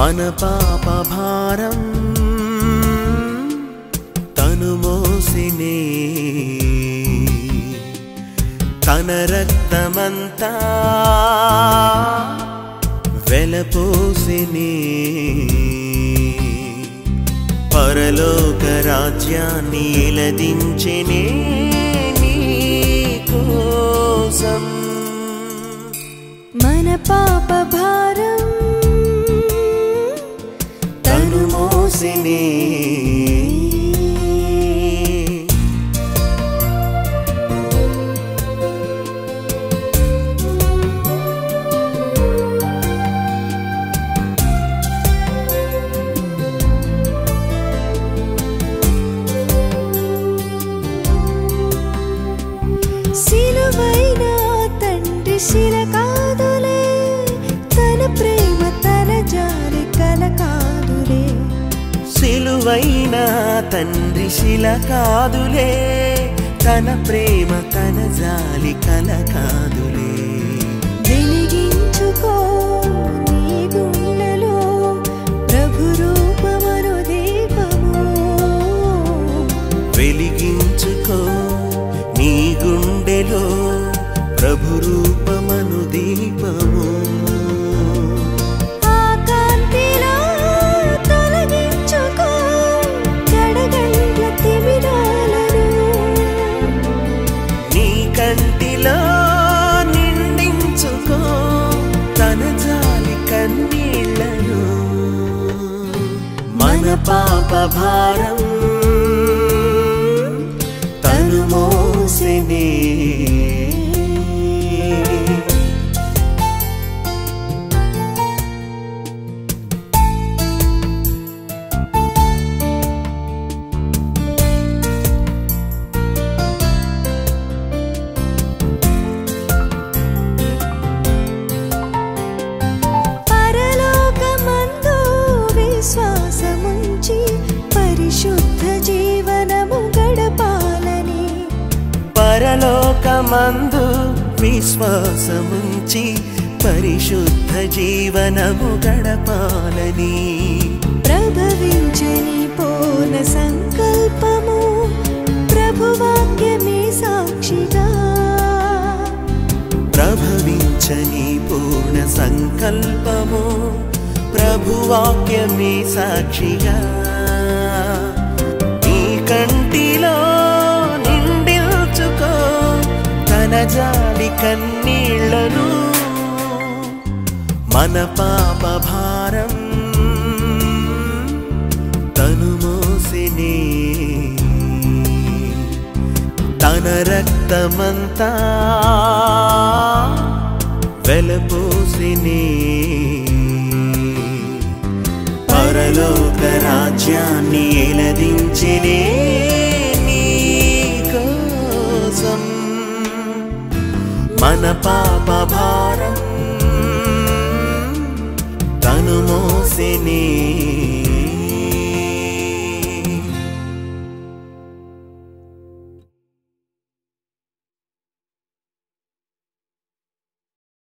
మన పాప భారం తను మోసినే తన రక్తమంతా వెలపోసినే పరలోక రాజ్యాన్ని ఎలదించెనే నీ కోసం మన పాప భారం తను మోసినే సిలువైన తండ్రి శిల కాదులే తన ప్రేమ తన జాలి కల కాదులే సిలువైన తండ్రి శిల కాదులే తన ప్రేమ తన జాలి కల కాదులే వెలిగించుకో నీ గుండెలో ప్రభు రూపమను దీపము వెలిగించుకో నీ గుండెలో ప్రభు రూపమను దీపము ఆ కాంతిలో తొలగించుకో గడగండ్ల తిమిరాలను నీ కంటిలో నిండించుకో తన జాలి కన్నీళ్లను మన పాప భారం తను మోసినే పరలోకమందు విశ్వాసముంచి పరిశుద్ధ జీవనము గడపాలని పరలోకమందు విశ్వాసముంచి పరిశుద్ధ జీవనము గడపాలని ప్రభవించని పూర్ణ సంకల్పము ప్రభువాక్యమే సాక్షిగా ప్రభవించని పూర్ణ సంకల్పము ప్రభువాక్యమే సాక్షిగా నీ కంటిలో నిండిల్చుకో తన జాలి కన్నీళ్లను మన పాప భారం తను మోసినే తన రక్తమంతా వెలపోసినే పరలోక రాజ్యాన్ని ఎలదించినే నీ కోసం మన పాప భారం తను మోసినే